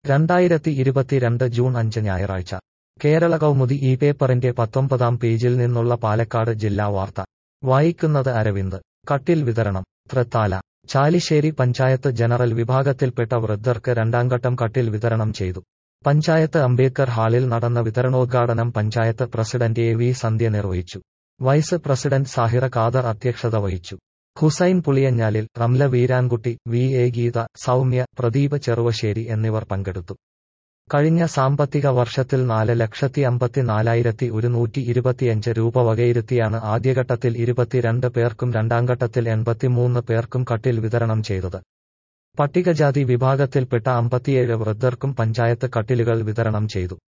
രണ്ടായിരത്തി ഇരുപത്തിരണ്ട് ജൂൺ അഞ്ച് ഞായറാഴ്ച കേരള കൗമുദി ഈ പേപ്പറിന്റെ പത്തൊമ്പതാം പേജിൽ നിന്നുള്ള പാലക്കാട് ജില്ലാ വാർത്ത വായിക്കുന്നത് അരവിന്ദ് കട്ടിൽ വിതരണം തൃത്താല ചാലിശ്ശേരി പഞ്ചായത്ത് ജനറൽ വിഭാഗത്തിൽപ്പെട്ട വൃദ്ധർക്ക് രണ്ടാംഘട്ടം കട്ടിൽ വിതരണം ചെയ്തു പഞ്ചായത്ത് അംബേദ്കർ ഹാളിൽ നടന്ന വിതരണോദ്ഘാടനം panchayat president A V Sandhya നിർവഹിച്ചു വൈസ് പ്രസിഡന്റ് സാഹിറ ഖാദർ അധ്യക്ഷത വഹിച്ചു ഹുസൈൻ പുളിയഞ്ഞാലിൽ റംല വീരാൻകുട്ടി വി എ ഗീത സൗമ്യ പ്രദീപ് ചെറുവശ്ശേരി എന്നിവർ പങ്കെടുത്തു കഴിഞ്ഞ സാമ്പത്തിക വർഷത്തിൽ നാല് ലക്ഷത്തി അമ്പത്തിനാലായിരത്തി ഒരുന്നൂറ്റി ഇരുപത്തിയഞ്ച് രൂപ വകയിരുത്തിയാണ് ആദ്യഘട്ടത്തിൽ ഇരുപത്തിരണ്ട് പേർക്കും രണ്ടാംഘട്ടത്തിൽ എൺപത്തിമൂന്ന് പേർക്കും കട്ടിൽ വിതരണം ചെയ്തത് പട്ടികജാതി വിഭാഗത്തിൽപ്പെട്ട അമ്പത്തിയേഴ് വൃദ്ധർക്കും പഞ്ചായത്ത് കട്ടിലുകൾ വിതരണം ചെയ്തു